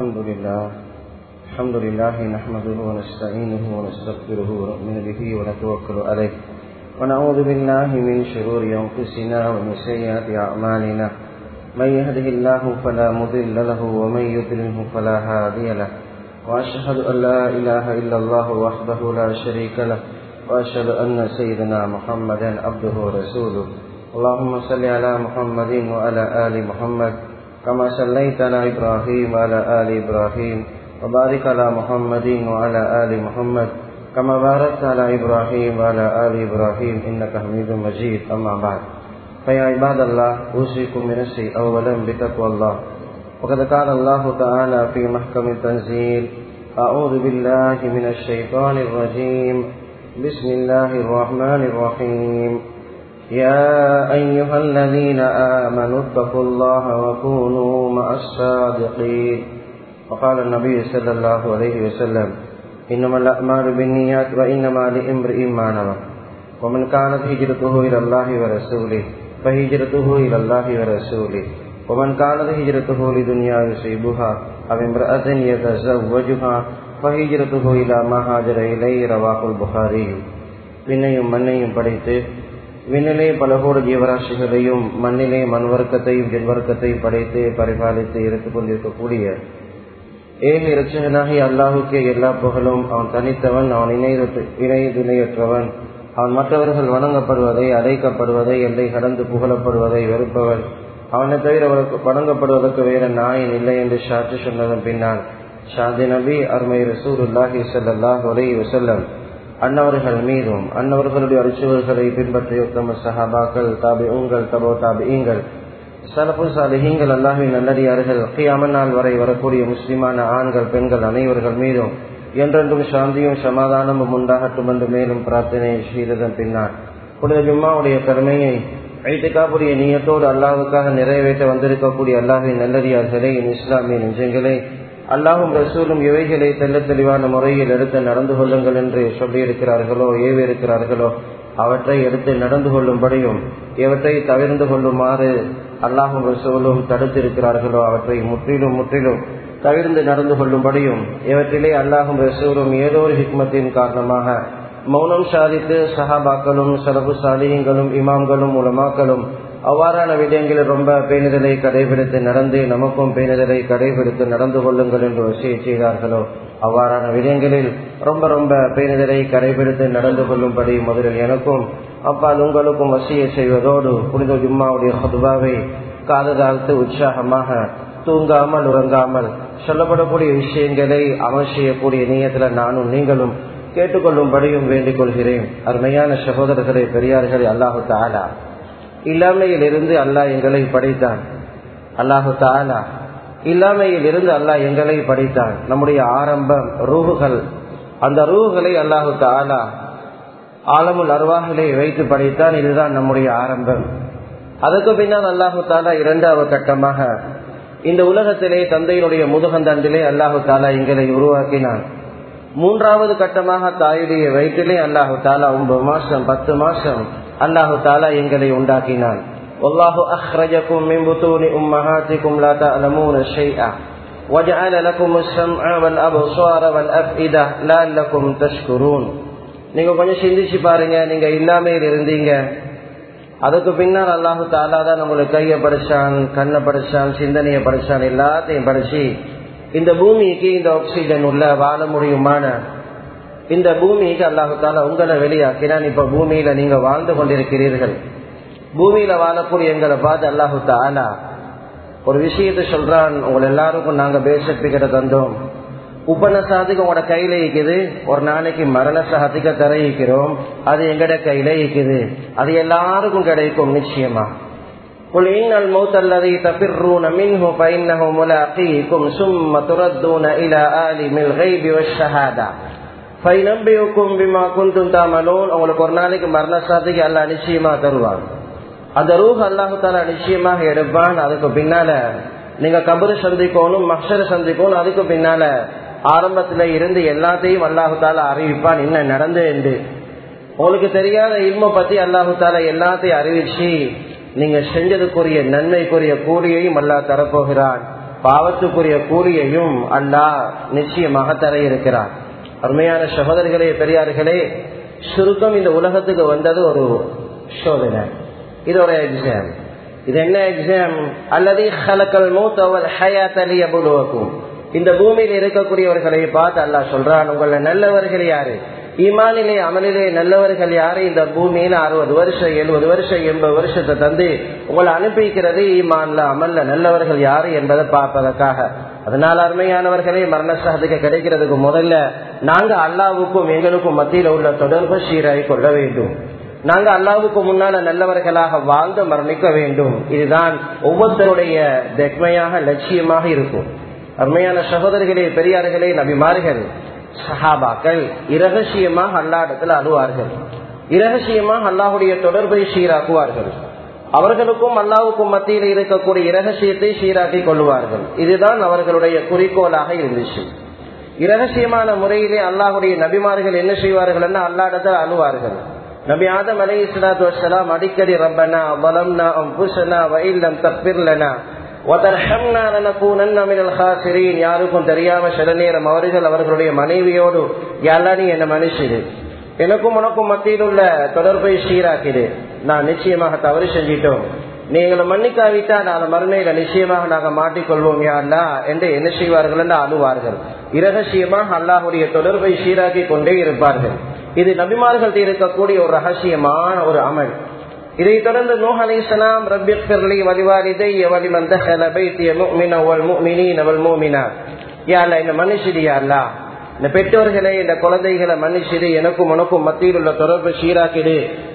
الحمد لله الحمد لله نحمده ونستعينه ونستغفره ونؤمن به ونتوكل عليه ونعوذ بالله من شرور أنفسنا ومن سيئات أعمالنا من يهده الله فلا مضل له ومن يضلله فلا هادي له وأشهد أن لا إله إلا الله وحده لا شريك له وأشهد أن سيدنا محمدا عبده ورسوله اللهم صل على محمد وعلى آل محمد كما صليت على إبراهيم وعلى آل إبراهيم وبارك على محمد وعلى آل محمد كما باركت على إبراهيم وعلى آل إبراهيم إنك حميد مجيد أما بعد فيا عباد الله أوصيكم بنفسي أولا بتقوى الله وقد قال الله تعالى في محكم التنزيل أعوذ بالله من الشيطان الرجيم بسم الله الرحمن الرحيم يا أيها الذين آمنوا اتقوا الله وكونوا مع الصادقين وقال النبي صلى الله عليه وسلم إنما الأعمال بالنيات وإنما لامرئ ما نوى ومن كانت هجرته إلى الله ورسوله فهجرته إلى الله ورسوله ومن كانت هجرته لدنيا يصيبها أو امرأة يتزوجها فهجرته إلى ما هاجر إليه رواه البخاري விண்ணையும் மண்ணையும் படைத்து விண்ணிலே பல கோடி ஜீவராசிகளையும் மண்ணிலே மண்வர்க்கத்தையும் ஜென்வர்க்கத்தையும் படைத்து பரிபாலித்து எடுத்துக் கொண்டிருக்கக்கூடிய ஏக இரட்சகனாகி அல்லாஹுக்கே எல்லா புகழும் அவன் தனித்தவன் அவன் இணை இணை துணையற்றவன் அவன் மற்றவர்கள் வணங்கப்படுவதை அழைக்கப்படுவதை எல்லை கடந்து புகழப்படுவதை வெறுப்பவன் அவனை தவிர வணங்கப்படுவதற்கு வேற நாயன் இல்லை என்று சாட்சி சொன்னதன் பின்னால் ஷாதி நபி அருமை ரசூருல்லாஹி சல்லாஹ் ஒரே வசல்லம் அன்னவர்கள் மீதும் அன்னவர்களுடைய அரிசுவர்களை பின்பற்றிய உத்தம சஹாபாக்கள் தாபி உங்கள் தபோ தாபிங்கள் சலப்பு சாலிஹீங்கள் அல்லாஹின் நல்லடியார்கள் கியாம நாள் வரை வரக்கூடிய முஸ்லிமான ஆண்கள் பெண்கள் அனைவர்கள் மீதும் என்றென்றும் சாந்தியும் சமாதானமும் உண்டாகட்டும் என்று மேலும் பிரார்த்தனை செய்ததன் பின்னால் புனித ஜும்மாவுடைய கடமையை ஐத்துக்காப்புடைய நீயத்தோடு அல்லாவுக்காக நிறைவேற்ற வந்திருக்கக்கூடிய அல்லாஹின் நல்லடியார்களே என் இஸ்லாமிய நெஞ்சங்களே அல்லாஹும் ரசூலும் எவைகளை தெல்ல தெளிவான முறையில் எடுத்து நடந்து கொள்ளுங்கள் என்று சொல்லியிருக்கிறார்களோ ஏவி இருக்கிறார்களோ அவற்றை எடுத்து நடந்து கொள்ளும்படியும் எவற்றை தவிர்ந்து கொள்ளுமாறு அல்லாஹும் ரசூலும் தடுத்திருக்கிறார்களோ அவற்றை முற்றிலும் முற்றிலும் தவிர்ந்து நடந்து கொள்ளும்படியும் இவற்றிலே அல்லாஹும் ரசூலும் ஏதோ ஒரு ஹிக்மத்தின் காரணமாக மௌனம் சாதித்து சஹாபாக்களும் சலபு சாலியங்களும் இமாம்களும் உலமாக்களும் அவ்வாறான விடயங்களில் ரொம்ப பேணுதலை கடைபிடித்து நடந்து நமக்கும் பேணுதலை கடைபிடித்து நடந்து கொள்ளுங்கள் என்று வசிய செய்தார்களோ அவ்வாறான விடயங்களில் ரொம்ப ரொம்ப பேணுதலை கடைபிடித்து நடந்து கொள்ளும்படி முதலில் எனக்கும் அப்பால் உங்களுக்கும் வசிய செய்வதோடு புனித ஜும்மாவுடைய ஹதுபாவை காததாழ்த்து உற்சாகமாக தூங்காமல் உறங்காமல் சொல்லப்படக்கூடிய விஷயங்களை அமல் செய்யக்கூடிய நீயத்தில் நானும் நீங்களும் கேட்டுக்கொள்ளும்படியும் வேண்டிக் கொள்கிறேன் அருமையான சகோதரர்களை பெரியார்களை அல்லாஹு தாலா இல்லாமையில் இருந்து அல்லாஹ் எங்களை படைத்தான் அல்லாஹு தாலா இல்லாமையில் இருந்து அல்லாஹ் எங்களை படைத்தான் நம்முடைய ஆரம்பம் ரூகுகள் அந்த ரூகுகளை அல்லாஹு தாலா ஆலமுல் அருவாகளை வைத்து படைத்தான் இதுதான் நம்முடைய ஆரம்பம் அதுக்கு பின்னால் அல்லாஹு தாலா இரண்டாவது கட்டமாக இந்த உலகத்திலே தந்தையினுடைய முதுகந்தண்டிலே அல்லாஹு தாலா எங்களை உருவாக்கினான் மூன்றாவது கட்டமாக தாயுடைய வயிற்றிலே அல்லாஹு தாலா ஒன்பது மாசம் பத்து மாசம் அல்லாஹு தாலா எங்களை உண்டாக்கினான் والله أخرجكم من بطون أمهاتكم لا تعلمون شيئا وجعل لكم السمع والأبصار والأفئدة لعلكم تشكرون நீங்க கொஞ்சம் சிந்திச்சு பாருங்க நீங்க இல்லாமையில் இருந்தீங்க அதுக்கு பின்னால் அல்லாஹு தாலா தான் நம்மளுக்கு கையை படிச்சான் கண்ணை படிச்சான் சிந்தனையை படிச்சான் எல்லாத்தையும் படிச்சு இந்த பூமிக்கு இந்த ஆக்சிஜன் உள்ள வாழ முடியுமான இந்த பூமிக்கு அல்லாஹு தாலா உங்களை வெளியாக்கினான் இப்ப பூமியில நீங்க வாழ்ந்து கொண்டிருக்கிறீர்கள் பூமியில வாழக்கூடிய எங்களை பார்த்து அல்லாஹு தாலா ஒரு விஷயத்த சொல்றான் உங்களை எல்லாருக்கும் நாங்க பேசப்பிக்கிற தந்தோம் உபநசாத்துக்கு உங்களோட கையில இருக்குது ஒரு நாளைக்கு மரண சாத்திக்க தரையிக்கிறோம் அது எங்கட கையில இருக்குது அது எல்லாருக்கும் கிடைக்கும் நிச்சயமா قل إن الموت الذي تفرون منه فإنه ملاقيكم ثم تردون إلى عالم الغيب والشهادة فينبئكم بما كنتم تعملون உங்களுக்கு ஒரு நாளைக்கு மரண சாத்திக்கு அல்லாஹ் நிச்சயமா தருவான் அந்த ரூஹ் அல்லாஹு தாலா நிச்சயமாக எடுப்பான் அதுக்கு பின்னால நீங்க கபரு சந்திக்கணும் மக்சர சந்திக்கணும் அதுக்கு பின்னால ஆரம்பத்துல இருந்து எல்லாத்தையும் அல்லாஹு தாலா அறிவிப்பான் என்ன நடந்து என்று உங்களுக்கு தெரியாத இல்ம பத்தி அல்லாஹு தாலா எல்லாத்தையும் அறிவிச்சு நீங்க செஞ்சதுக்குரிய நன்மைக்குரிய கூலியையும் அல்லா தரப்போகிறான் பாவத்துக்குரிய கூலியையும் அல்லாஹ் நிச்சயமாக தர இருக்கிறார் அருமையான சகோதரிகளே பெரியார்களே சுருக்கம் இந்த உலகத்துக்கு வந்தது ஒரு சோதனை இது ஒரு எக்ஸாம் இது என்ன எக்ஸாம் அல்லது ஹலக்கல் மூத்தவர் ஹயாத் அலி அபுலுவக்கும் இந்த பூமியில் இருக்கக்கூடியவர்களை பார்த்து அல்லாஹ் சொல்றான் உங்கள நல்லவர்கள் யாரு ஈமானிலே அமலிலே நல்லவர்கள் யாரு இந்த பூமியில அறுபது வருஷம் எழுபது வருஷம் எண்பது வருஷத்தை தந்து உங்களை அனுப்பிக்கிறது ஈமான்ல அமல்ல நல்லவர்கள் யாரு என்பதை பார்ப்பதற்காக அதனால அருமையானவர்களே மரண சகதிக்கு கிடைக்கிறதுக்கு முதல்ல நாங்க அல்லாவுக்கும் எங்களுக்கும் மத்தியில உள்ள தொடர்பு சீராய் கொள்ள வேண்டும் நாங்க அல்லாவுக்கு முன்னால நல்லவர்களாக வாழ்ந்து மரணிக்க வேண்டும் இதுதான் ஒவ்வொருத்தருடைய தெக்மையாக லட்சியமாக இருக்கும் அருமையான சகோதரிகளே பெரியார்களே நபிமார்கள் சஹாபாக்கள் இரகசியமாக அல்லாடத்தில் அழுவார்கள் இரகசியமாக அல்லாஹுடைய தொடர்பை சீராக்குவார்கள் அவர்களுக்கும் அல்லாவுக்கும் மத்தியில் இருக்கக்கூடிய இரகசியத்தை சீராக்கி கொள்வார்கள் இதுதான் அவர்களுடைய குறிக்கோளாக இருந்துச்சு இரகசியமான முறையிலே அல்லாஹுடைய நபிமார்கள் என்ன செய்வார்கள் அல்லாடத்தில் அழுவார்கள் நபி ஆதம் அலை இஸ்லாத்து வசலாம் அடிக்கடி ரப்பனா பலம்னா அம்புசனா வயில்லம் தப்பிர்லனா யாருக்கும் தெரியாம சில நேரம் அவர்கள் அவர்களுடைய மனைவியோடு எல்லா நீ என்ன மனுஷிடு எனக்கும் உனக்கும் மத்தியில் உள்ள தொடர்பை சீராக்கிடு நான் நிச்சயமாக தவறு செஞ்சிட்டோம் நீங்களை மன்னிக்காவிட்டா நாளை மறுமையில நிச்சயமாக நாங்க மாட்டிக்கொள்வோம் யாருன்னா என்று என்ன செய்வார்கள் என்று அழுவார்கள் இரகசியமாக அல்லாஹுடைய தொடர்பை சீராக்கி கொண்டே இருப்பார்கள் இது நபிமார்கள் இருக்கக்கூடிய ஒரு ரகசியமான ஒரு அமல் இதை தொடர்ந்து நூஹ் அலிஸ்லாம் ரபியர்லி வலிவாரிதை வலி மந்தஹல பைத்திய முஃமின வல் முஃமினீன வல் முஃமினாத் யா அல்லாஹ் இந்த மனுஷிடி யா அல்லாஹ் இந்த பெற்றோர்களை இந்த குழந்தைகளை மன்னிச்சிடு எனக்கும் உனக்கும் மத்தியில் உள்ள தொடர்பு சீராக்கிடு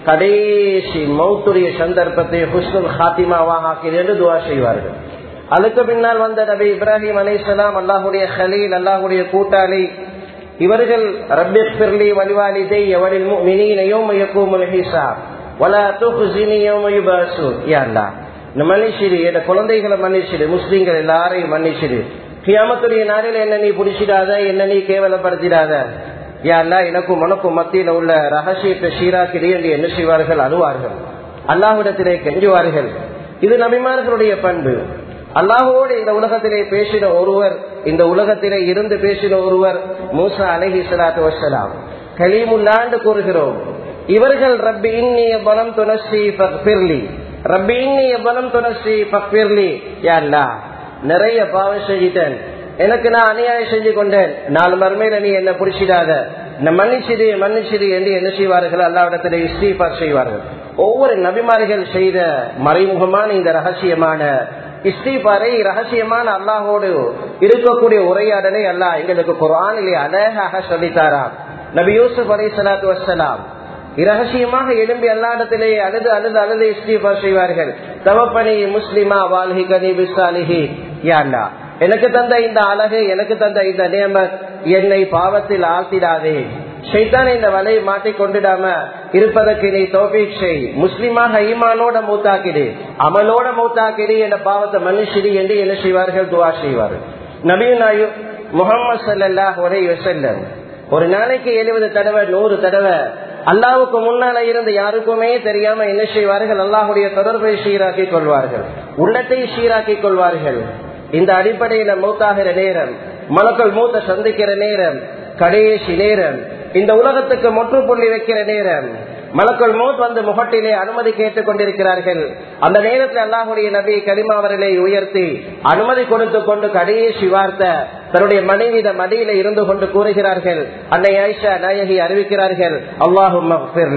கடைசி மௌத்துடைய சந்தர்ப்பத்தை ஹுஸ்னுல் ஹாத்திமாவாக ஆக்கிடு என்று துவா செய்வார்கள் அதுக்கு பின்னால் வந்த நபி இப்ராஹிம் அலிஸ்லாம் அல்லாஹுடைய ஹலீல் அல்லாஹுடைய கூட்டாளி இவர்கள் ரப்பிர்லி வலிவாலிதை எவரில் மினினையும் யக்கூமுல் ஹிசாப் வலா துஹ்ஸினி யௌம யுபாஸூன் யா அல்லாஹ் இந்த மன்னிச்சிடு இந்த குழந்தைகளை மன்னிச்சிடு முஸ்லீம்கள் எல்லாரையும் மன்னிச்சிடு கியாமத்துடைய நாளில் என்ன நீ பிடிச்சிடாத என்ன நீ கேவலப்படுத்திடாத யா அல்லாஹ் எனக்கும் உனக்கும் மத்தியில உள்ள ரகசியத்தை சீராக்கிடு என்று என்ன செய்வார்கள் அழுவார்கள் அல்லாஹ்விடத்திலே கெஞ்சுவார்கள் இது நபிமார்களுடைய பண்பு அல்லாஹோடு இந்த உலகத்திலே பேசின ஒருவர் இந்த உலகத்திலே இருந்து பேசின ஒருவர் மூசா அலஹி சலாத்து வசலாம் கலீமுல்லாண்டு கூறுகிறோம் இவர்கள் ரப்பி இன்னிய பலம் துணசி பக்பிர்லி ரப்பி இன்னிய பலம் துணசி பக்பிர்லி யாருலா நிறைய பாவம் செஞ்சிட்டேன் எனக்கு நான் அநியாயம் செஞ்சு கொண்டேன் நாலு மறுமையில நீ என்ன பிடிச்சிடாத மன்னிச்சிடு மன்னிச்சிடு என்று என்ன செய்வார்கள் அல்லாவிடத்திலே இஸ்தீஃபார் செய்வார்கள் ஒவ்வொரு நபிமார்கள் செய்த மறைமுகமான இந்த ரகசியமான இஸ்தீபாரை ரகசியமான அல்லாஹோடு இருக்கக்கூடிய உரையாடலை அல்லாஹ் எங்களுக்கு குரானிலே அழகாக சொல்லித்தாராம் நபி யூசுப் அலி சலாத்து வசலாம் இரகசியமாக எழும்பி எல்லா அழுது அழுது அழுது இஸ்தீபா செய்வார்கள் தவப்பனி முஸ்லிமா வால்ஹி கனி பிஸ்தாலிஹி யாண்டா எனக்கு தந்த இந்த அழகு எனக்கு தந்த இந்த நியமத் என்னை பாவத்தில் ஆழ்த்திடாதே ஷைத்தான் இந்த வலையை மாட்டிக் கொண்டுடாம இருப்பதற்கு நீ தோபிக் செய் முஸ்லிமாக ஈமானோட மூத்தாக்கிடு அமலோட மூத்தாக்கிடு என்ற பாவத்தை மனுஷிடு என்று என்ன செய்வார்கள் துவா செய்வார்கள் நபீனாயு முகமது சல்லாஹ் ஒரே வசல்லம் ஒரு நாளைக்கு எழுபது தடவை நூறு தடவை அல்லாவுக்கு முன்னால இருந்து யாருக்குமே தெரியாம என்ன செய்வார்கள் அல்லாஹுடைய தொடர்பை சீராக்கி கொள்வார்கள் உள்ளத்தை சீராக்கி கொள்வார்கள் இந்த அடிப்படையில மூத்தாகிற நேரம் மலக்கள் மூத்த சந்திக்கிற நேரம் கடைசி நேரம் இந்த உலகத்துக்கு முற்றுப்புள்ளி வைக்கிற நேரம் மலக்கள் மூத் வந்து முகட்டிலே அனுமதி கேட்டுக் கொண்டிருக்கிறார்கள் அந்த நேரத்தில் அல்லாஹுடைய நபி கரிமா அவர்களை உயர்த்தி அனுமதி கொடுத்து கொண்டு கடைசி வார்த்தை தன்னுடைய மனைவித மடியில இருந்து கொண்டு கூறுகிறார்கள் அன்னை ஆயிஷா நாயகி அறிவிக்கிறார்கள் அல்லாஹும்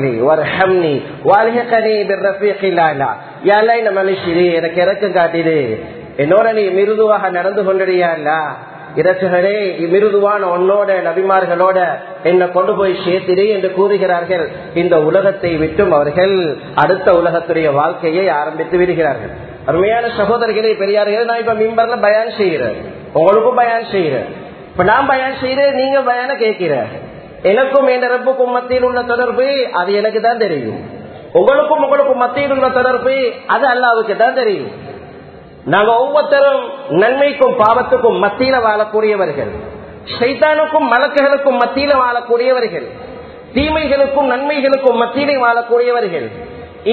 மனுஷி எனக்கு இறக்கம் காட்டிடு என்னோட நீ மிருதுவாக நடந்து கொண்டியா இரசுகளே மிருதுவான உன்னோட நபிமார்களோட என்னை கொண்டு போய் சேர்த்திடு என்று கூறுகிறார்கள் இந்த உலகத்தை விட்டும் அவர்கள் அடுத்த உலகத்துடைய வாழ்க்கையை ஆரம்பித்து விடுகிறார்கள் அருமையான சகோதரர்களே பெரியார்கள் நான் இப்ப மிம்பர்ல பயான் செய்யறேன் உங்களுக்கும் பயான் செய்யறேன் இப்ப நான் பயான் செய்யறேன் நீங்க பயான கேட்கிற எனக்கும் என் ரப்புக்கும் மத்தியில் உள்ள தொடர்பு அது எனக்கு தான் தெரியும் உங்களுக்கும் உங்களுக்கும் மத்தியில் உள்ள தொடர்பு அது அல்லாவுக்கு தான் தெரியும் நாங்க ஒவ்வொருத்தரும் நன்மைக்கும் பாவத்துக்கும் மத்தியில வாழக்கூடியவர்கள் சைத்தானுக்கும் மலக்குகளுக்கும் மத்தியில வாழக்கூடியவர்கள் தீமைகளுக்கும் நன்மைகளுக்கும் மத்தியிலே வாழக்கூடியவர்கள்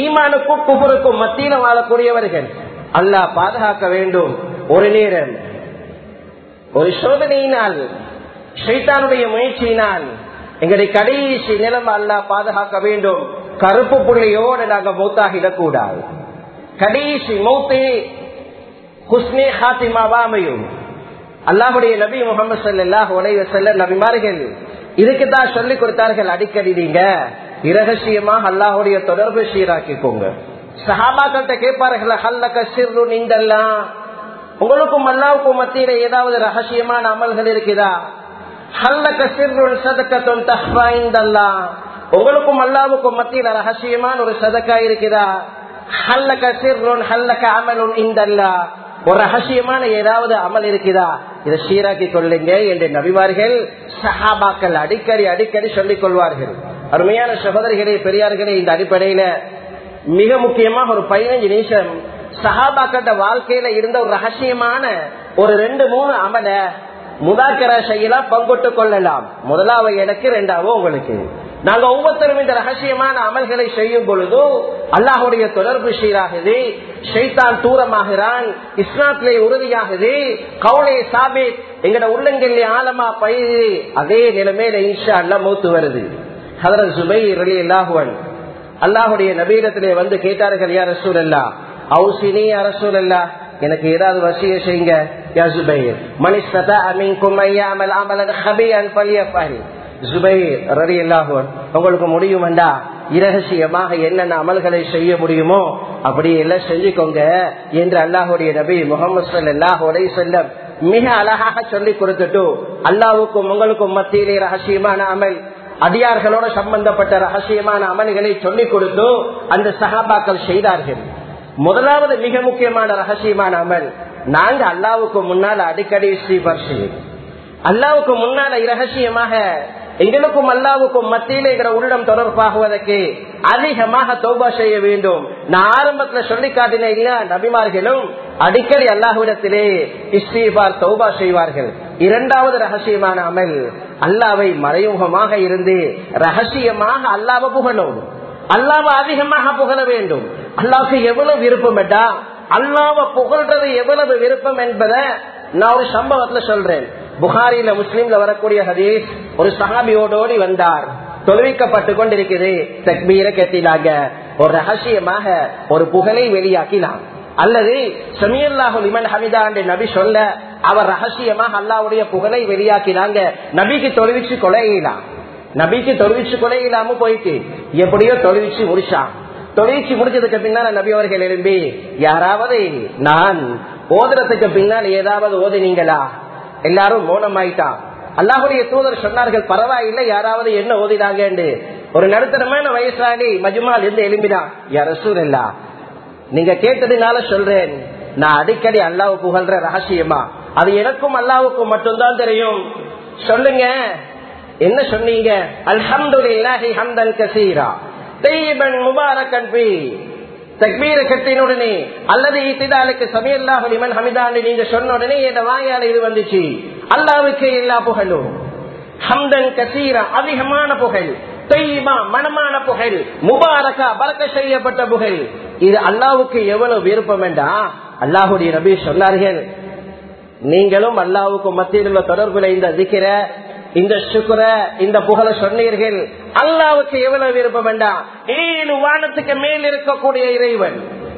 ஈமானுக்கும் குபருக்கும் மத்தியில வாழக்கூடியவர்கள் அல்லாஹ் பாதுகாக்க வேண்டும் ஒரு நேரம் ஒரு சோதனையினால் ஷைத்தானுடைய முயற்சியினால் எங்களுடைய கடைசி நிலைமை அல்லா பாதுகாக்க வேண்டும் கருப்பு புள்ளையோடு நாங்க மௌத்தாகிடக்கூடாது கடைசி மௌத்தே ஹுஸ்னே ஹாத்திமாவா அமையும் அல்லாஹுடைய நபி முகமது சல்லாஹ் உடைய செல்ல நபிமார்கள் இதுக்குதான் சொல்லிக் கொடுத்தார்கள் அடிக்கடி நீங்க இரகசியமாக அல்லாஹுடைய தொடர்பு சீராக்கிக்கோங்க சஹாபாக்கள்கிட்ட கேட்பார்கள் ஹல்லக சிறு நீங்கெல்லாம் உங்களுக்கும் அல்லாவுக்கும் மத்தியில ஏதாவது ரகசியமான அமல்கள் இருக்குதா ஹல்லக சிறு சதக்கத்தும் தஹ்வா இந்தல்லா உங்களுக்கும் அல்லாவுக்கும் மத்தியில ரகசியமான ஒரு சதக்கா இருக்குதா ஹல்லக சிறுன் ஹல்லக அமலுன் இந்தல்லா ஒரு ரகசியமான ஏதாவது அமல் இருக்குதா இதை சீராக்கி கொள்ளுங்க என்று நபிமார்கள் சஹாபாக்கள் அடிக்கடி அடிக்கடி சொல்லிக் கொள்வார்கள் அருமையான சகோதரிகளே பெரியார்களே இந்த அடிப்படையில மிக முக்கியமாக ஒரு பதினஞ்சு நிமிஷம் சஹாபாக்கட்ட வாழ்க்கையில இருந்த ஒரு ரகசியமான ஒரு ரெண்டு மூணு அமல முதாக்கர செய்யலாம் பங்கொட்டு கொள்ளலாம் முதலாவது எனக்கு ரெண்டாவது உங்களுக்கு நாங்க ஒவ்வொருத்தரும் இந்த ரகசியமான அமல்களை செய்யும் பொழுது அல்லாஹுடைய தொடர்பு சீராகுது ஷைத்தான் தூரமாகிறான் இஸ்லாத்திலே உறுதியாகுது கவுளே சாபித் எங்கட உள்ளங்களிலே ஆழமா பயிர் அதே நிலைமையில இன்ஷா அல்ல மூத்து வருது ஹதரத் சுபை ரலி அல்லாஹுவன் அல்லாஹுடைய நபீரத்திலே வந்து கேட்டார்கள் யார் ரசூல் அல்லா அவுசினி அரசூல் அல்லா எனக்கு ஏதாவது வசிய செய்யுங்க யா சுபைர் மனிஸ்ததா அமின்கும் ஐயாமல் அமலன் ஹபியன் பலியஃபல் ஜுபைர் ரரி அல்லாஹுவன் உங்களுக்கு முடியுமெண்டா இரகசியமாக என்னென்ன அமல்களை செய்ய முடியுமோ அப்படி எல்லாம் செஞ்சுக்கோங்க என்று அல்லாஹுடைய நபி முகமது சல்லாஹுடைய செல்லம் மிக அழகாக சொல்லி கொடுத்துட்டு அல்லாவுக்கும் உங்களுக்கும் மத்தியிலே ரகசியமான அமல் அடியார்களோட சம்பந்தப்பட்ட ரகசியமான அமல்களை சொல்லிக் கொடுத்து அந்த சகாபாக்கள் செய்தார்கள் முதலாவது மிக முக்கியமான ரகசியமான அமல் நாங்க அல்லாவுக்கு முன்னால் அடிக்கடி ஸ்ரீபர் செய்யும் அல்லாவுக்கு முன்னால இரகசியமாக எங்களுக்கும் அல்லாவுக்கும் மத்தியில இருக்கிற உள்ளம் தொடர்பாகுவதற்கு அதிகமாக தௌபா செய்ய வேண்டும் நான் ஆரம்பத்துல சொல்லி காட்டின இல்ல நபிமார்களும் அடிக்கடி அல்லாஹுடத்திலே இஸ்ரீபார் தௌபா செய்வார்கள் இரண்டாவது ரகசியமான அமல் அல்லாவை மறைமுகமாக இருந்து ரகசியமாக அல்லாவை புகழும் அல்லாவை அதிகமாக புகழ வேண்டும் அல்லாவுக்கு எவ்வளவு விருப்பம் என்றா அல்லாவை புகழ்றது எவ்வளவு விருப்பம் என்பதை நான் ஒரு சம்பவத்துல சொல்றேன் புகாரில முஸ்லீம்ல வரக்கூடிய ஹதீஸ் ஒரு சஹாபியோடோடி வந்தார் தொழுவிக்கப்பட்டு கொண்டிருக்குது தக்பீர கத்திலாக ஒரு ரகசியமாக ஒரு புகழை வெளியாக்கினான் அல்லது சமியல்லாஹுல் இமன் ஹமிதா என்று நபி சொல்ல அவர் ரகசியமாக அல்லாவுடைய புகழை வெளியாக்கினாங்க நபிக்கு தொழுவிச்சு கொலையிலாம் நபிக்கு தொழுவிச்சு கொலையிலாம போயிட்டு எப்படியோ தொழுவிச்சு முடிச்சான் தொழிற்சி முடிச்சதுக்கு பின்னால நபி அவர்கள் எழும்பி யாராவது நான் ஓதுறதுக்கு பின்னால் ஏதாவது ஓதுனீங்களா எல்லாரும் மௌனமாயிட்டான் அல்லாஹுடைய தூதர் சொன்னார்கள் பரவாயில்லை யாராவது என்ன ஓதினாங்க ஒரு நடுத்தரமான வயசாளி மஜுமால் இருந்து எழும்பினான் யார சூழல்லா நீங்க கேட்டதுனால சொல்றேன் நான் அடிக்கடி அல்லாவு புகழ்ற ரகசியமா அது எனக்கும் அல்லாவுக்கும் மட்டும்தான் தெரியும் சொல்லுங்க என்ன சொன்னீங்க அல்ஹம்துலில்லாஹி ஹம்தன் கசீரா தெய்வன் முபாரக்கன் பி தக்பீர கட்டினுடனே அல்லது இத்திதாலுக்கு சமையல்லாஹு லிமன் ஹமிதான்னு நீங்க சொன்ன உடனே என் வாயால இது வந்துச்சு அல்லாவுக்கு எல்லா புகழும் ஹம்தன் கசீரா அதிகமான புகழ் தெய்வா மனமான புகழ் முபாரக்கா பறக்க செய்யப்பட்ட புகழ் இது அல்லாவுக்கு எவ்வளவு விருப்பம் என்றா அல்லாஹுடைய நபி சொன்னார்கள் நீங்களும் அல்லாவுக்கும் மத்தியில் உள்ள தொடர்புல இந்த திக்கிற இந்த சுக்குர இந்த புகழ சொன்னீர்கள் அல்லாவுக்கு எவ்வளவு விருப்பம் வேண்டாம் ஏழு வானத்துக்கு மேல் இருக்கக்கூடிய இறைவன்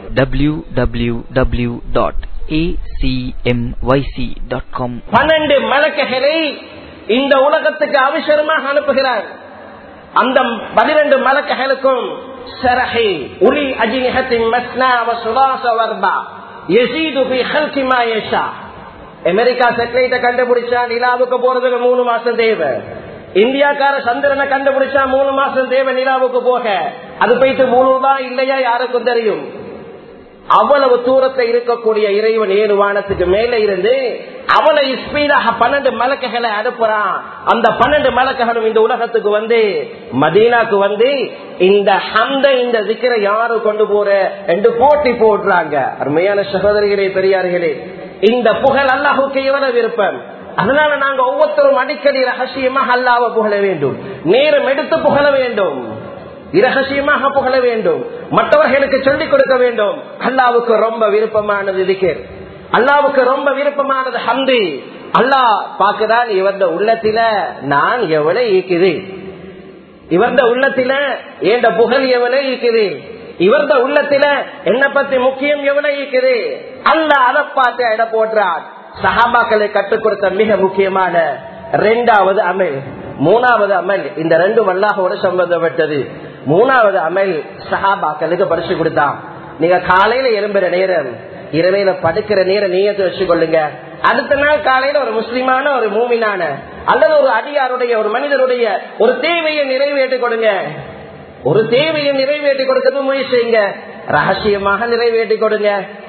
www.acmyc.com பன்னெண்டு மலக்குகளை இந்த உலகத்துக்கு அவசரமாக அனுப்புகிறார் அந்த பனிரெண்டு மலக்குகளுக்கும் சரஹி உலி அஜினிஹத்தின் மஸ்னா வசுலாச வர்பா யசீது ஃபி ஹல்கி மா யஷா அமெரிக்கா சேட்டலைட்ட கண்டுபிடிச்சா நிலாவுக்கு போறதுக்கு மூணு மாசம் தேவை இந்தியாக்கார சந்திரனை கண்டுபிடிச்சா மூணு மாசம் தேவை நிலாவுக்கு போக அது போயிட்டு முழுதான் இல்லையா யாருக்கும் தெரியும் அவ்வளவு தூரத்தை இருக்கக்கூடிய இறைவன் ஏழு வானத்துக்கு மேல இருந்து அவனை ஸ்பீடாக பன்னெண்டு மலக்குகளை அனுப்புறான் அந்த பன்னெண்டு மலக்குகளும் இந்த உலகத்துக்கு வந்து மதீனாக்கு வந்து இந்த ஹந்த இந்த திக்கரை யாரு கொண்டு போற என்று போட்டி போடுறாங்க அருமையான சகோதரிகளே பெரியார்களே இந்த புகழ் அல்லாஹுக்கு எவ்வளவு விருப்பம் அதனால நாங்க ஒவ்வொருத்தரும் அடிக்கடி ரகசியமாக அல்லாவ புகழ வேண்டும் நேரம் எடுத்து புகழ வேண்டும் இரகசியமாக புகழ வேண்டும் மற்றவர்களுக்கு சொல்லிக் கொடுக்க வேண்டும் அல்லாவுக்கு ரொம்ப விருப்பமானது இருக்கிற அல்லாவுக்கு ரொம்ப விருப்பமானது ஹந்தி அல்லாஹ் பாக்குறான் இவருடைய உள்ளத்தில நான் எவ்வளவு ஈக்குது இவருடைய உள்ளத்தில ஏண்ட புகழ் எவ்வளவு ஈக்குது இவருடைய உள்ளத்தில என்ன பத்தி முக்கியம் எவ்வளவு ஈக்குது அல்லாஹ் அதை பார்த்து இட போடுறான் சஹாபாக்களை கற்றுக் கொடுத்த மிக முக்கியமான இரண்டாவது அமல் மூணாவது அமல் இந்த ரெண்டு அல்லாஹோட சம்பந்தப்பட்டது மூணாவது அமல் சஹாபாக்களுக்கு பரிசு கொடுத்தான் நீங்க காலையில எலும்புற நேரம் இரவையில படுக்கிற நேரம் நீயத்தை வச்சுக்கொள்ளுங்க அடுத்த நாள் காலையில ஒரு முஸ்லிமான ஒரு மூமினான அல்லது ஒரு அடியாருடைய ஒரு மனிதருடைய ஒரு தேவையை நிறைவேற்றி கொடுங்க ஒரு தேவையை நிறைவேற்றி கொடுக்கிறது முயற்சி செய்யுங்க ரகசியமாக நிறைவேற்றி கொடுங்க